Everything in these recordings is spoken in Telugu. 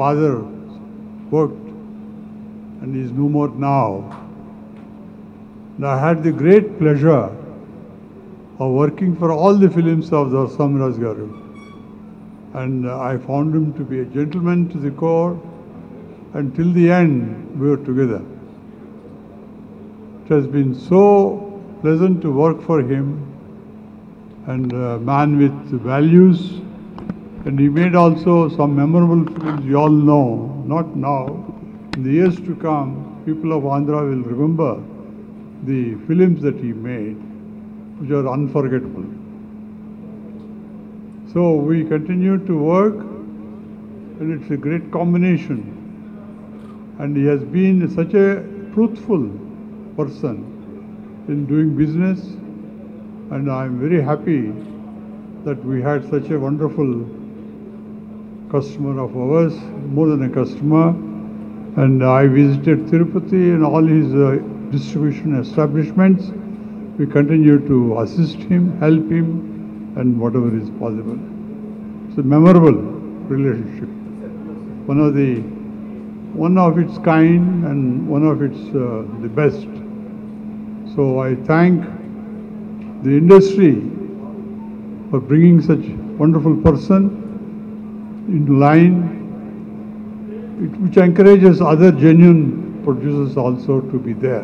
father worked and is no more now. And I had the great pleasure of working for all the films of Darsamraj Garu. And uh, I found him to be a gentleman to the core, and till the end we were together. It has been so pleasant to work for him, and a man with values. And he made also some memorable films you all know, not now. In the years to come, people of Andhra will remember the films that he made, which are unforgettable. So we continue to work, and it's a great combination. And he has been such a truthful person in doing business, and I'm very happy that we had such a wonderful customer of ours, more than a customer. And I visited Tirupati and all his uh, distribution establishments. We continue to assist him, help him, and whatever is possible. It's a memorable relationship. One of the one of its kind and one of its uh, the best. So I thank the industry for bringing such wonderful person into line, it- which encourages other genuine producers also to be there.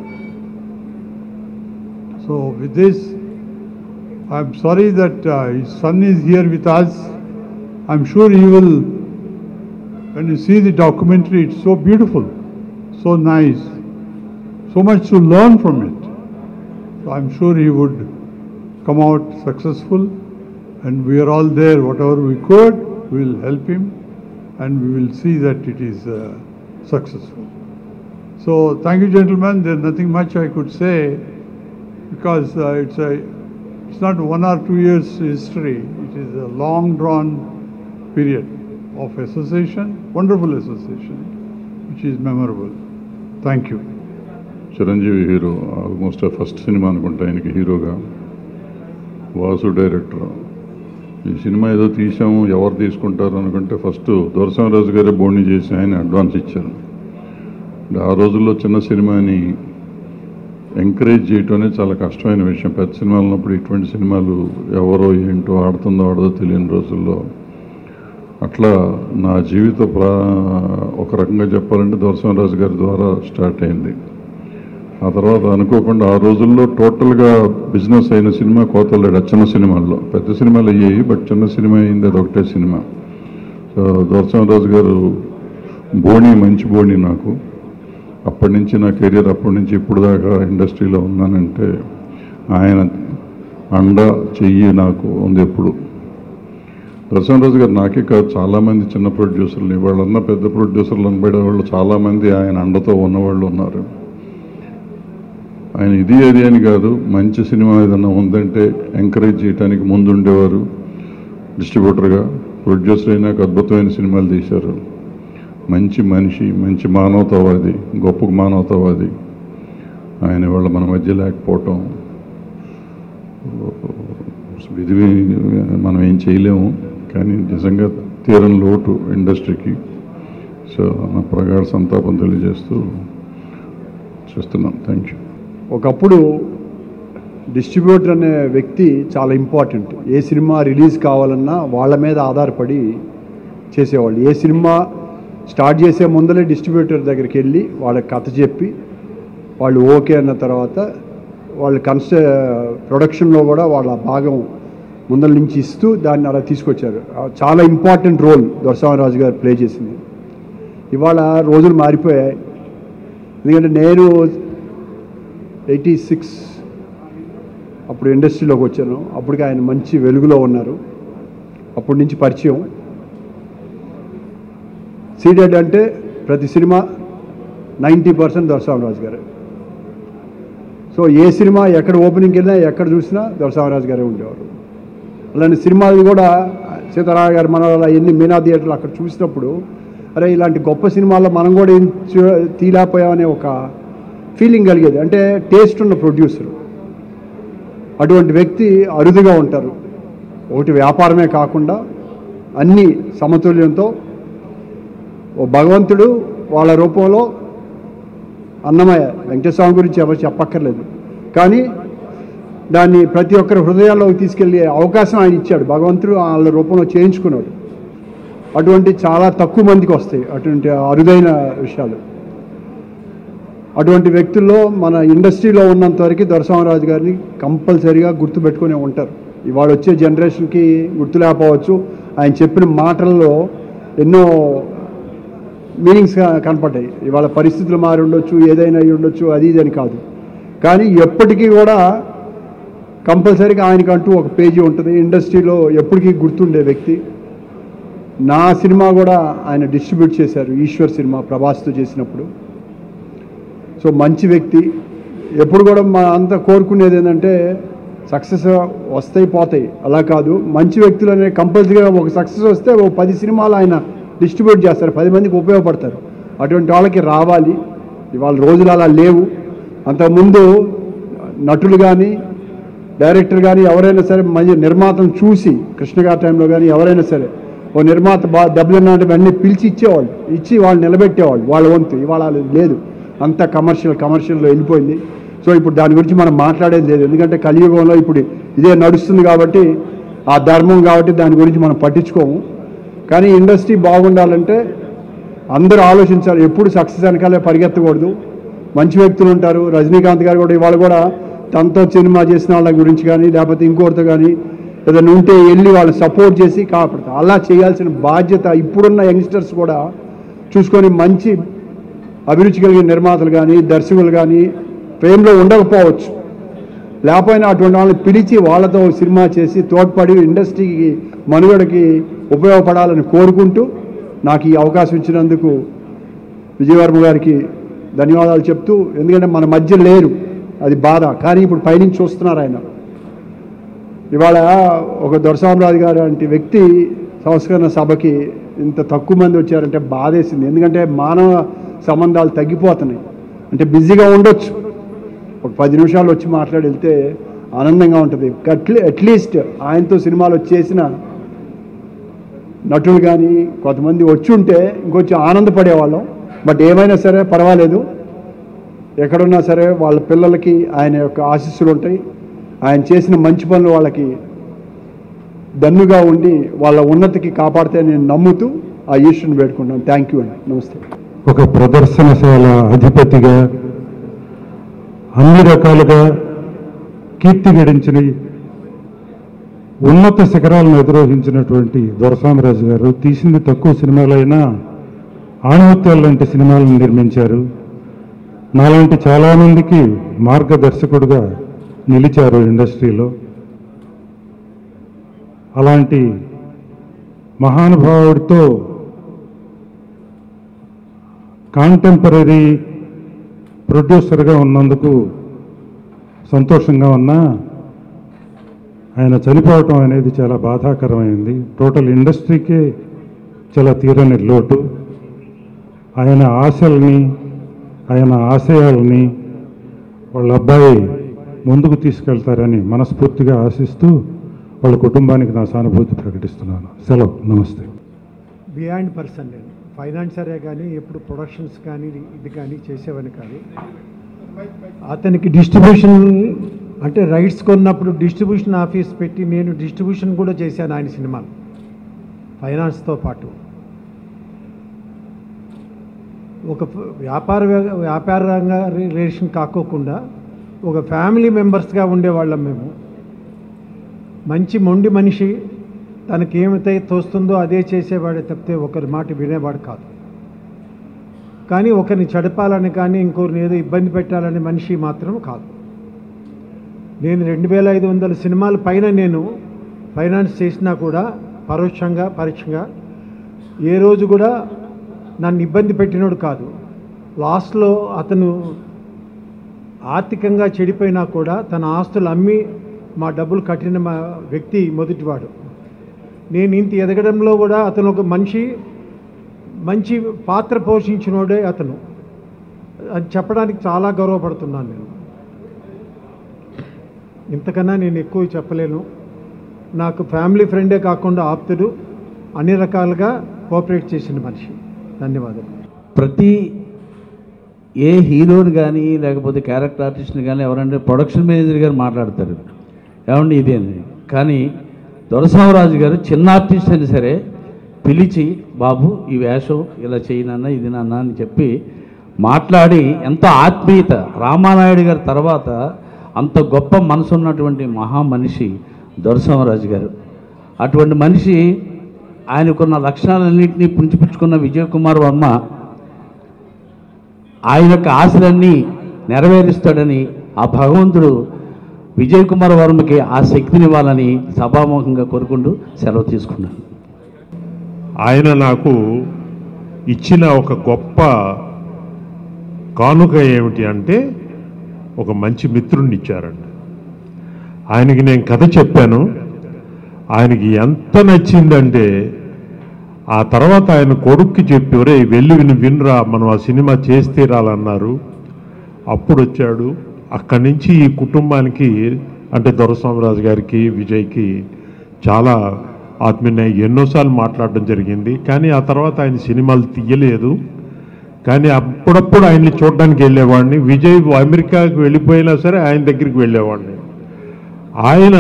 So with this, I'm sorry that uh, his son is here with us. I'm sure he will, when you see the documentary, it's so beautiful, so nice, so much to learn from it. So I'm sure he would come out successful and we are all there, whatever we could, we will help him and we will see that it is uh, successful. So thank you gentlemen, there's nothing much I could say because uh, it's a, it's not one or two years history, it is a long drawn period of association, wonderful association, which is memorable. Thank you. Chiranjeevi hero almost first cinema అనుకుంటా ఆయనకి హీరోగా వాసు డైరెక్టర్ ఈ సినిమా ఏదో తీసాము ఎవరు తీసుకుంటారు అనుకుంటే ఫస్ట్ దొరసింహరాజు గారే బోణి చేసి ఆయన అడ్వాన్స్ ఇచ్చారు అంటే ఆ రోజుల్లో చిన్న సినిమాని ఎంకరేజ్ చేయటం అనేది చాలా కష్టమైన విషయం పెద్ద సినిమాలు ఉన్నప్పుడు ఇటువంటి సినిమాలు ఎవరో ఏంటో ఆడుతుందో ఆడదో తెలియని రోజుల్లో అట్లా నా జీవిత ప్రా ఒక రకంగా చెప్పాలంటే దొరసింహరాజు గారి ద్వారా స్టార్ట్ అయింది ఆ తర్వాత అనుకోకుండా ఆ రోజుల్లో టోటల్గా బిజినెస్ అయిన సినిమా కోతలేడు చిన్న సినిమాల్లో పెద్ద సినిమాలు అయ్యాయి బట్ చిన్న సినిమా అయింది అది ఒకటే సినిమా సో దొరసింహరాజు గారు బోణి మంచి బోణి నాకు అప్పటి నుంచి నా కెరీర్ అప్పటి నుంచి ఇప్పుడు దాకా ఇండస్ట్రీలో ఉన్నానంటే ఆయన అండ చెయ్యి నాకు ఉంది ఎప్పుడు దర్శనరాజు గారు నాకే కాదు చాలామంది చిన్న ప్రొడ్యూసర్లు వాళ్ళన్నా పెద్ద ప్రొడ్యూసర్లు అనబడే వాళ్ళు చాలామంది ఆయన అండతో ఉన్నవాళ్ళు ఉన్నారు ఆయన ఇది అది అని కాదు మంచి సినిమా ఏదన్నా ఉందంటే ఎంకరేజ్ చేయడానికి ముందు ఉండేవారు డిస్ట్రిబ్యూటర్గా ప్రొడ్యూసర్ అయినాక అద్భుతమైన సినిమాలు తీశారు మంచి మనిషి మంచి మానవతావాది గొప్ప మానవతావాది ఆయన వాళ్ళ మన మధ్య లేకపోవటం ఇది మనం ఏం చేయలేము కానీ నిజంగా తీరని లోటు ఇండస్ట్రీకి సో నా ప్రగాఢ సంతాపం తెలియజేస్తూ చేస్తున్నాను థ్యాంక్ యూ ఒకప్పుడు డిస్ట్రిబ్యూటర్ అనే వ్యక్తి చాలా ఇంపార్టెంట్ ఏ సినిమా రిలీజ్ కావాలన్నా వాళ్ళ మీద ఆధారపడి చేసేవాళ్ళు ఏ సినిమా స్టార్ట్ చేసే ముందలే డిస్ట్రిబ్యూటర్ దగ్గరికి వెళ్ళి వాళ్ళకి కథ చెప్పి వాళ్ళు ఓకే అన్న తర్వాత వాళ్ళు కన్స్ట ప్రొడక్షన్లో కూడా వాళ్ళ భాగం ముందల నుంచి ఇస్తూ దాన్ని అలా తీసుకొచ్చారు ఆ చాలా ఇంపార్టెంట్ రోల్ దొరసామరాజు గారు ప్లే చేసింది ఇవాళ రోజులు మారిపోయాయి ఎందుకంటే నేను ఎయిటీ సిక్స్ అప్పుడు ఇండస్ట్రీలోకి వచ్చాను అప్పటికి ఆయన మంచి వెలుగులో ఉన్నారు అప్పటి నుంచి పరిచయం సీడెడ్ అంటే ప్రతి సినిమా నైంటీ పర్సెంట్ దొరసామరాజు గారు సో ఏ సినిమా ఎక్కడ ఓపెనింగ్కి వెళ్ళినా ఎక్కడ చూసినా దొరసామరాజు గారే ఉండేవారు అలాంటి సినిమాలు కూడా సీతారామ గారి మన ఎన్ని మీనా థియేటర్లు అక్కడ చూసినప్పుడు అరే ఇలాంటి గొప్ప సినిమాల్లో మనం కూడా ఏం చూ- తీలేకపోయామనే ఒక ఫీలింగ్ కలిగేది అంటే టేస్ట్ ఉన్న ప్రొడ్యూసర్ అటువంటి వ్యక్తి అరుదుగా ఉంటారు ఒకటి వ్యాపారమే కాకుండా అన్ని సమతుల్యంతో ఓ భగవంతుడు వాళ్ళ రూపంలో అన్నమయ్య వెంకటస్వామి గురించి ఎవరు చెప్పక్కర్లేదు కానీ దాన్ని ప్రతి ఒక్కరి హృదయాల్లోకి తీసుకెళ్ళే అవకాశం ఆయన ఇచ్చాడు భగవంతుడు వాళ్ళ రూపంలో చేయించుకున్నాడు అటువంటి చాలా తక్కువ మందికి వస్తాయి అటువంటి అరుదైన విషయాలు అటువంటి వ్యక్తుల్లో మన ఇండస్ట్రీలో ఉన్నంత వరకు దొరస్వామరాజు గారిని కంపల్సరీగా గుర్తుపెట్టుకునే ఉంటారు ఇవాళ వచ్చే జనరేషన్కి గుర్తు లేకపోవచ్చు ఆయన చెప్పిన మాటల్లో ఎన్నో మీనింగ్స్ కనపడ్డాయి ఇవాళ పరిస్థితులు మారి ఉండొచ్చు ఏదైనా అయి ఉండొచ్చు అది ఇది అని కాదు కానీ ఎప్పటికీ కూడా కంపల్సరీగా ఆయనకంటూ ఒక పేజీ ఉంటుంది ఇండస్ట్రీలో ఎప్పటికీ గుర్తుండే వ్యక్తి నా సినిమా కూడా ఆయన డిస్ట్రిబ్యూట్ చేశారు ఈశ్వర్ సినిమా ప్రభాస్తో చేసినప్పుడు సో మంచి వ్యక్తి ఎప్పుడు కూడా మా అంతా కోరుకునేది ఏంటంటే సక్సెస్ వస్తాయి పోతాయి అలా కాదు మంచి వ్యక్తులు అనే కంపల్సరీగా ఒక సక్సెస్ వస్తే ఓ పది సినిమాలు ఆయన డిస్ట్రిబ్యూట్ చేస్తారు పది మందికి ఉపయోగపడతారు అటువంటి వాళ్ళకి రావాలి ఇవాళ రోజులు అలా లేవు అంతకుముందు నటులు కానీ డైరెక్టర్ కానీ ఎవరైనా సరే మంచి నిర్మాతను చూసి కృష్ణ గారి టైంలో కానీ ఎవరైనా సరే ఓ నిర్మాత బా డబ్బులు ఇవన్నీ పిలిచి ఇచ్చేవాళ్ళు ఇచ్చి వాళ్ళు నిలబెట్టేవాళ్ళు వాళ్ళ వంతు ఇవాళ అది లేదు అంత కమర్షియల్ కమర్షియల్లో వెళ్ళిపోయింది సో ఇప్పుడు దాని గురించి మనం మాట్లాడేది లేదు ఎందుకంటే కలియుగంలో ఇప్పుడు ఇదే నడుస్తుంది కాబట్టి ఆ ధర్మం కాబట్టి దాని గురించి మనం పట్టించుకోము కానీ ఇండస్ట్రీ బాగుండాలంటే అందరూ ఆలోచించాలి ఎప్పుడు సక్సెస్ వెనకాలే పరిగెత్తకూడదు మంచి వ్యక్తులు ఉంటారు రజనీకాంత్ గారు కూడా ఇవాళ కూడా తనతో సినిమా చేసిన వాళ్ళ గురించి కానీ లేకపోతే ఇంకోరితో కానీ ఏదైనా ఉంటే వెళ్ళి వాళ్ళు సపోర్ట్ చేసి కాపాడతారు అలా చేయాల్సిన బాధ్యత ఇప్పుడున్న యంగ్స్టర్స్ కూడా చూసుకొని మంచి అభిరుచి కలిగిన నిర్మాతలు కానీ దర్శకులు కానీ ఫేమ్లో ఉండకపోవచ్చు లేకపోయినా అటువంటి వాళ్ళని పిలిచి వాళ్ళతో సినిమా చేసి తోడ్పడి ఇండస్ట్రీకి మనుగడకి ఉపయోగపడాలని కోరుకుంటూ నాకు ఈ అవకాశం ఇచ్చినందుకు విజయవర్మ గారికి ధన్యవాదాలు చెప్తూ ఎందుకంటే మన మధ్య లేరు అది బాధ కానీ ఇప్పుడు పైనుంచి చూస్తున్నారు ఆయన ఇవాళ ఒక దొరసామరాజు గారు లాంటి వ్యక్తి సంస్కరణ సభకి ఇంత తక్కువ మంది వచ్చారంటే బాధేసింది ఎందుకంటే మానవ సంబంధాలు తగ్గిపోతున్నాయి అంటే బిజీగా ఉండొచ్చు ఒక పది నిమిషాలు వచ్చి మాట్లాడి వెళ్తే ఆనందంగా ఉంటుంది అట్లీ అట్లీస్ట్ ఆయనతో సినిమాలు వచ్చేసిన నటులు కానీ కొంతమంది వచ్చి ఉంటే ఇంకొంచెం ఆనందపడేవాళ్ళం బట్ ఏమైనా సరే పర్వాలేదు ఎక్కడున్నా సరే వాళ్ళ పిల్లలకి ఆయన యొక్క ఆశీస్సులు ఉంటాయి ఆయన చేసిన మంచి పనులు వాళ్ళకి దన్నుగా ఉండి వాళ్ళ ఉన్నతికి కాపాడితే నేను నమ్ముతూ ఆ ఈశ్వరుని వేడుకుంటాను థ్యాంక్ యూ అండి నమస్తే ఒక ప్రదర్శనశాల అధిపతిగా అన్ని రకాలుగా కీర్తి గడించిన ఉన్నత శిఖరాలను అధిరోహించినటువంటి దొరసామరాజు గారు తీసింది తక్కువ సినిమాలైనా ఆణిముత్యాలు లాంటి సినిమాలను నిర్మించారు నాలాంటి చాలామందికి మార్గదర్శకుడుగా నిలిచారు ఇండస్ట్రీలో అలాంటి మహానుభావుడితో కాంటెంపరీ ప్రొడ్యూసర్గా ఉన్నందుకు సంతోషంగా ఉన్నా ఆయన చనిపోవటం అనేది చాలా బాధాకరమైంది టోటల్ ఇండస్ట్రీకే చాలా తీరని లోటు ఆయన ఆశల్ని ఆయన ఆశయాల్ని వాళ్ళ అబ్బాయి ముందుకు తీసుకెళ్తారని మనస్ఫూర్తిగా ఆశిస్తూ వాళ్ళ కుటుంబానికి నా సానుభూతి ప్రకటిస్తున్నాను సెలవు నమస్తే బియాండ్ పర్సన్ నేను ఫైనాన్సరే కానీ ఎప్పుడు ప్రొడక్షన్స్ కానీ ఇది కానీ చేసేవని కానీ అతనికి డిస్ట్రిబ్యూషన్ అంటే రైట్స్ కొన్నప్పుడు డిస్ట్రిబ్యూషన్ ఆఫీస్ పెట్టి నేను డిస్ట్రిబ్యూషన్ కూడా చేశాను ఆయన సినిమాలు ఫైనాన్స్తో పాటు ఒక ఫ- వ్యాపార వ్య- వ్యాపార రంగ రిలేషన్ కాకోకుండా ఒక ఫ్యామిలీ మెంబర్స్గా ఉండేవాళ్ళం మేము మంచి మొండి మనిషి తనకి ఏమైతే తోస్తుందో అదే చేసేవాడే తప్పితే ఒకరి మాట వినేవాడు కాదు కానీ ఒకరిని చెడపాలని కానీ ఇంకొకరిని ఏదో ఇబ్బంది పెట్టాలనే మనిషి మాత్రం కాదు నేను రెండు వేల ఐదు వందల సినిమాల పైన నేను ఫైనాన్స్ చేసినా కూడా పరోక్షంగా పరోక్షంగా ఏ రోజు కూడా నన్ను ఇబ్బంది పెట్టినోడు కాదు లాస్ట్లో అతను ఆర్థికంగా చెడిపోయినా కూడా తన ఆస్తులు అమ్మి మా డబ్బులు కట్టిన మా వ్యక్తి మొదటివాడు నేను ఇంత ఎదగడంలో కూడా అతను ఒక మనిషి మంచి పాత్ర పోషించినోడే అతను అది చెప్పడానికి చాలా గర్వపడుతున్నాను నేను ఇంతకన్నా నేను ఎక్కువ చెప్పలేను నాకు ఫ్యామిలీ ఫ్రెండే కాకుండా ఆప్తుడు అన్ని రకాలుగా కోఆపరేట్ చేసిన మనిషి ధన్యవాదాలు ప్రతి ఏ హీరోని కానీ లేకపోతే క్యారెక్టర్ ఆర్టిస్ట్ని కానీ ఎవరంటే ప్రొడక్షన్ మేనేజర్ గారు మాట్లాడతారు ఏమండి ఇది అని కానీ దొరసామరాజు గారు చిన్న ఆర్టిస్ట్ అయినా సరే పిలిచి బాబు ఈ వేషం ఇలా చేయనన్నా ఇది నాన్న అని చెప్పి మాట్లాడి ఎంత ఆత్మీయత రామానాయుడు గారి తర్వాత అంత గొప్ప మనసు ఉన్నటువంటి మహా మనిషి దొరసామరాజు గారు అటువంటి మనిషి ఆయనకున్న లక్షణాలన్నింటినీ పుంచిపుచ్చుకున్న విజయ్ కుమార్ వర్మ ఆయన యొక్క ఆశలన్నీ నెరవేరుస్తాడని ఆ భగవంతుడు విజయ్ కుమార్ వర్మకి ఆ శక్తినివ్వాలని సభాముఖంగా కోరుకుంటూ సెలవు తీసుకున్నాను ఆయన నాకు ఇచ్చిన ఒక గొప్ప కానుక ఏమిటి అంటే ఒక మంచి మిత్రుడిని ఇచ్చారండి ఆయనకి నేను కథ చెప్పాను ఆయనకి ఎంత నచ్చిందంటే ఆ తర్వాత ఆయన కొడుక్కి చెప్పి ఒరే వెళ్ళి విని వినరా మనం ఆ సినిమా చేసి తీరాలన్నారు అప్పుడు వచ్చాడు అక్కడి నుంచి ఈ కుటుంబానికి అంటే దొరస్వామిరాజు గారికి విజయ్కి చాలా ఆత్మీయ ఎన్నోసార్లు మాట్లాడడం జరిగింది కానీ ఆ తర్వాత ఆయన సినిమాలు తీయలేదు కానీ అప్పుడప్పుడు ఆయన్ని చూడడానికి వెళ్ళేవాడిని విజయ్ అమెరికాకి వెళ్ళిపోయినా సరే ఆయన దగ్గరికి వెళ్ళేవాడిని ఆయన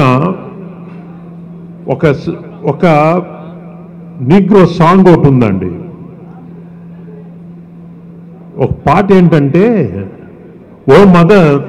ఒక స- ఒక నిగ్రో సాంగ్ ఒకటి ఉందండి ఒక పాట ఏంటంటే oh mother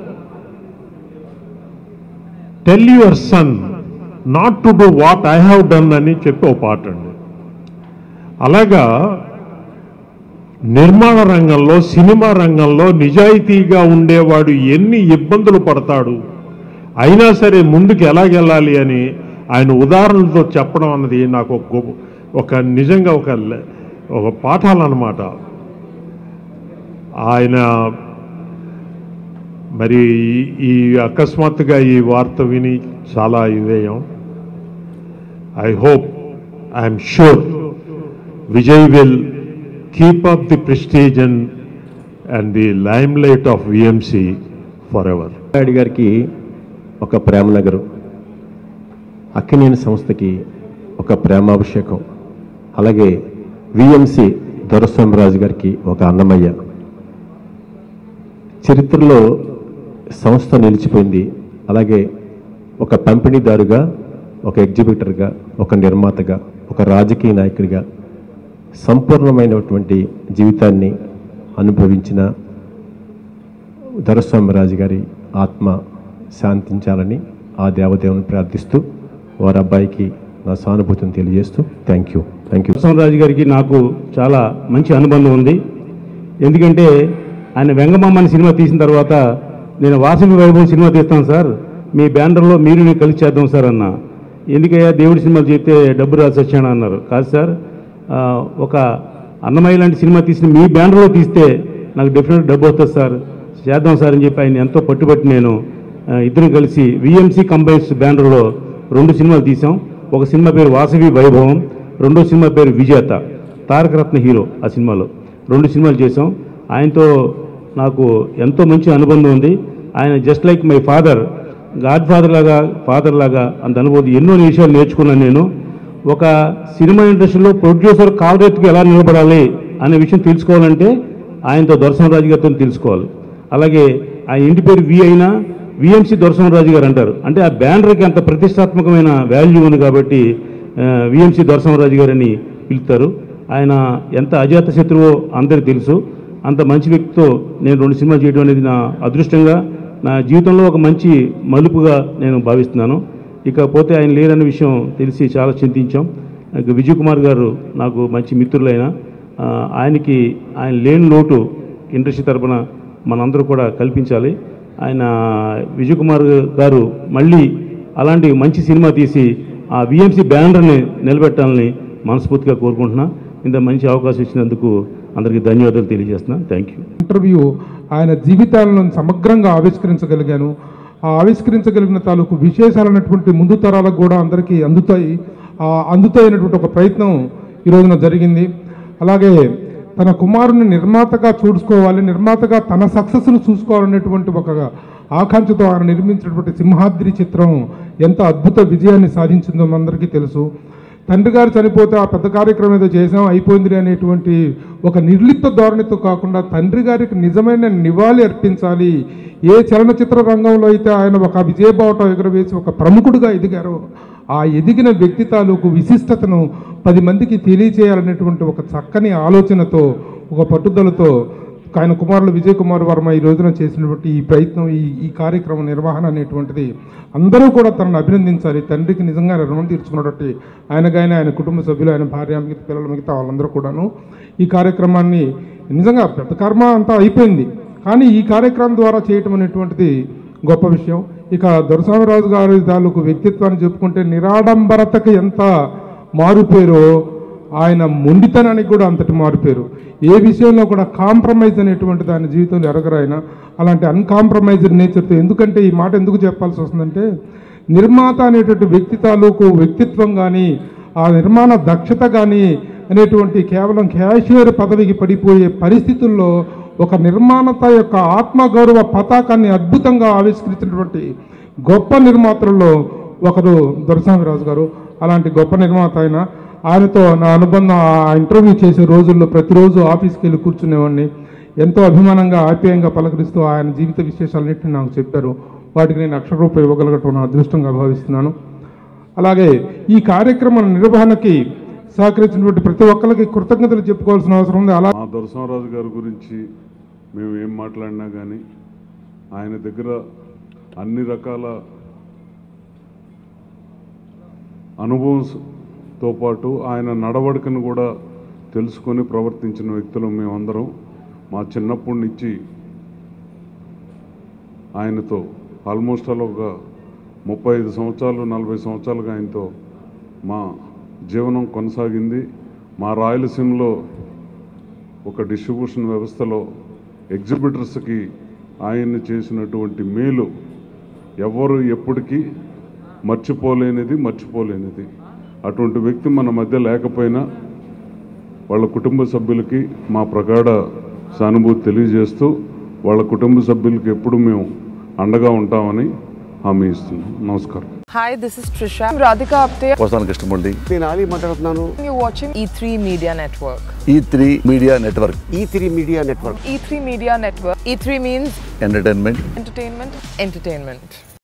tell your son not to do what I have done అని చెప్పి ఒక పాట అండి అలాగా నిర్మాణ రంగంలో సినిమా రంగంలో నిజాయితీగా ఉండేవాడు ఎన్ని ఇబ్బందులు పడతాడు అయినా సరే ముందుకు ఎలాగెళ్ళాలి అని ఆయన ఉదాహరణలతో చెప్పడం అన్నది నాకు ఒక గొప్ప- ఒక నిజంగా ఒక లె- ఒక పాఠాలన్నమాట ఆయన మరి ఈ- ఈ అకస్మాత్తుగా ఈ వార్త విని చాలా ఇదేయం I hope I'm sure Vijay will keep up the prestige and and the limelight of VMC forever Naidu గారికి ఒక ప్రేమ నగరు అక్కినేని సంస్థకి ఒక ప్రేమాభిషేకం అలాగే విఎంసి దొరస్వామిరాజు గారికి ఒక అన్నమయ్య చరిత్రలో సంస్థ నిలిచిపోయింది అలాగే ఒక పంపిణీదారుగా ఒక ఎగ్జిబిటర్గా ఒక నిర్మాతగా ఒక రాజకీయ నాయకుడిగా సంపూర్ణమైనటువంటి జీవితాన్ని అనుభవించిన దొరస్వామిరాజు గారి ఆత్మ శాంతించాలని ఆ దేవదేవుని ప్రార్థిస్తూ వారి అబ్బాయికి నా సానుభూతిని తెలియజేస్తూ thank you thank you Raju గారికి నాకు చాలా మంచి అనుబంధం ఉంది ఎందుకంటే ఆయన వెంగమామ సినిమా తీసిన తర్వాత నేను వాసవి వైభవం సినిమా తీస్తాను సార్ మీ బ్యానర్లో మీరు నేను కలిసి చేద్దాం సార్ అన్న ఎందుకయ్యా దేవుడి సినిమాలు చేస్తే డబ్బు రాసి వచ్చాను అన్నారు కాదు సార్ ఆ, ఒక అన్నమయ్య లాంటి సినిమా తీసిన మీ బ్యానర్లో తీస్తే నాకు డెఫినెట్ డబ్బు వస్తుంది సార్ చేద్దాం సార్ అని చెప్పి ఆయన ఎంతో పట్టుబట్టి నేను ఆ, ఇద్దరం కలిసి విఎంసి కంబైన్స్ బ్యానర్లో రెండు సినిమాలు తీసాం ఒక సినిమా పేరు వాసవి వైభవం రెండో సినిమా పేరు విజేత తారకరత్న హీరో ఆ సినిమాలో రెండు సినిమాలు చేసాం ఆయనతో నాకు ఎంతో మంచి అనుబంధం ఉంది ఆయన just like my father godfather లాగా ఫాదర్ లాగా అంత అనుభూతి ఎన్నో విషయాలు నేర్చుకున్నాను నేను ఒక సినిమా ఇండస్ట్రీలో ప్రొడ్యూసర్ కావరెత్తుకు ఎలా నిలబడాలి అనే విషయం తెలుసుకోవాలంటే ఆయనతో దొరసింహరాజు గారితో తెలుసుకోవాలి అలాగే ఆ ఇంటి పేరు వి అయినా విఎంసి దొరసింహరాజు గారు అంటారు అంటే ఆ బ్యానర్కి అంత ప్రతిష్టాత్మకమైన వాల్యూ ఉంది కాబట్టి విఎంసి దొరసింహరాజు గారని పిలుస్తారు ఆయన ఎంత అజాత శత్రువో అందరికీ తెలుసు అంత మంచి వ్యక్తితో నేను రెండు సినిమాలు చేయడం అనేది నా అదృష్టంగా నా జీవితంలో ఒక మంచి మలుపుగా నేను భావిస్తున్నాను ఇకపోతే ఆయన లేరన్న విషయం తెలిసి చాలా చింతించాం ఇక విజయ్ కుమార్ గారు నాకు మంచి మిత్రులైన ఆ, ఆయనకి ఆయన లేని లోటు ఇండస్ట్రీ తరపున మనందరూ కూడా కల్పించాలి ఆయన విజయ్ కుమార్ గారు మళ్ళీ అలాంటి మంచి సినిమా తీసి ఆ విఎంసి బ్యానర్ని నిలబెట్టాలని మనస్ఫూర్తిగా కోరుకుంటున్నా ఇంత మంచి అవకాశం ఇచ్చినందుకు అందరికీ ధన్యవాదాలు తెలియజేస్తున్నా థ్యాంక్ యూ ఇంటర్వ్యూ ఆయన జీవితాలను సమగ్రంగా ఆవిష్కరించగలిగాను ఆ ఆవిష్కరించగలిగిన తాలూకు విశేషాలైనటువంటి ముందు తరాలకు కూడా అందరికీ అందుతాయి ఆ అందుతాయినటువంటి ఒక ప్రయత్నం ఈ రోజున జరిగింది అలాగే తన కుమారుని నిర్మాతగా చూసుకోవాలి నిర్మాతగా తన సక్సెస్ను చూసుకోవాలనేటువంటి ఒక ఆకాంక్షతో ఆయన నిర్మించినటువంటి సింహాద్రి చిత్రం ఎంత అద్భుత విజయాన్ని సాధించిందో మనందరికీ తెలుసు తండ్రి గారు చనిపోతే ఆ పెద్ద కార్యక్రమం ఏదో చేసాం అయిపోయింది అనేటువంటి ఒక నిర్లిప్త ధోరణితో కాకుండా తండ్రి గారికి నిజమైన నివాళి అర్పించాలి ఏ చలనచిత్ర రంగంలో అయితే ఆయన ఒక విజయబావటం ఎగురవేసి ఒక ప్రముఖుడిగా ఎదిగారో ఆ ఎదిగిన వ్యక్తి తాలూకు విశిష్టతను పది మందికి తెలియచేయాలనేటువంటి ఒక చక్కని ఆలోచనతో ఒక పట్టుదలతో ఆయన కుమారులు విజయ్ కుమార్ వర్మ ఈ రోజున చేసినటువంటి ఈ ప్రయత్నం ఈ ఈ కార్యక్రమ నిర్వహణ అనేటువంటిది అందరూ కూడా తనను అభినందించాలి తండ్రికి నిజంగా రుణం తీర్చుకున్నటువంటి ఆయన కానీ ఆయన కుటుంబ సభ్యులు ఆయన భార్య మిగతా పిల్లలు మిగతా వాళ్ళందరూ కూడాను ఈ కార్యక్రమాన్ని నిజంగా పెద్ద కర్మ అంతా అయిపోయింది కానీ ఈ కార్యక్రమం ద్వారా చేయటం అనేటువంటిది గొప్ప విషయం ఇక దొరస్వామిరాజు గారి తాలూకు వ్యక్తిత్వాన్ని చెప్పుకుంటే నిరాడంబరతకి ఎంత మారుపేరో ఆయన మొండితనానికి కూడా అంతటి మారిపోయారు ఏ విషయంలో కూడా కాంప్రమైజ్ అనేటువంటి దాని జీవితంలో ఎరగరు ఆయన అలాంటి అన్కాంప్రమైజ్డ్ నేచర్తో ఎందుకంటే ఈ మాట ఎందుకు చెప్పాల్సి వస్తుందంటే నిర్మాత అనేటువంటి వ్యక్తి తాలూకు వ్యక్తిత్వం కానీ ఆ నిర్మాణ దక్షత కానీ అనేటువంటి కేవలం క్యాషియర్ పదవికి పడిపోయే పరిస్థితుల్లో ఒక నిర్మాణత యొక్క ఆత్మగౌరవ పతాకాన్ని అద్భుతంగా ఆవిష్కరించినటువంటి గొప్ప నిర్మాతలలో ఒకరు దొరస్వామిరాజు గారు అలాంటి గొప్ప నిర్మాత ఆయన ఆయనతో నా అనుబంధం ఆ ఇంటర్వ్యూ చేసే రోజుల్లో ప్రతిరోజు ఆఫీస్కి వెళ్ళి కూర్చునేవాడిని ఎంతో అభిమానంగా ఆప్యాయంగా పలకరిస్తూ ఆయన జీవిత విశేషాలన్నింటినీ నాకు చెప్పారు వాటికి నేను అక్షర రూపాయి ఇవ్వగలగటం నా అదృష్టంగా భావిస్తున్నాను అలాగే ఈ కార్యక్రమం నిర్వహణకి సహకరించినటువంటి ప్రతి ఒక్కరికి కృతజ్ఞతలు చెప్పుకోవాల్సిన అవసరం ఉంది అలా మా దొరసింహరాజు గారి గురించి మేము ఏం మాట్లాడినా కానీ ఆయన దగ్గర అన్ని రకాల అనుభవంతో పాటు ఆయన నడవడికను కూడా తెలుసుకొని ప్రవర్తించిన వ్యక్తులు మేమందరం మా చిన్నప్పటి నుంచి ఆయనతో ఆల్మోస్ట్ అలా ఒక ముప్పై ఐదు సంవత్సరాలు నలభై సంవత్సరాలుగా ఆయనతో మా జీవనం కొనసాగింది మా రాయలసీమలో ఒక డిస్ట్రిబ్యూషన్ వ్యవస్థలో ఎగ్జిబిటర్స్కి ఆయన్ని చేసినటువంటి మేలు ఎవరు ఎప్పటికీ మర్చిపోలేనిది మర్చిపోలేనిది అటువంటి వ్యక్తి మన మధ్య లేకపోయినా వాళ్ళ కుటుంబ సభ్యులకి మా ప్రగాఢ సానుభూతి తెలియజేస్తూ వాళ్ళ కుటుంబ సభ్యులకి ఎప్పుడు మేము అండగా ఉంటామని హామీ ఇస్తున్నాం నమస్కారం Hi, this is Trisha. I'm Radhika Apte. వస్తాను కృష్ణమూర్తి నేను ఆలీ మాట్లాడుతున్నాను You're watching E3 Media Network. E three media network E three media network E3 Media Network. E3 means entertainment entertainment, entertainment.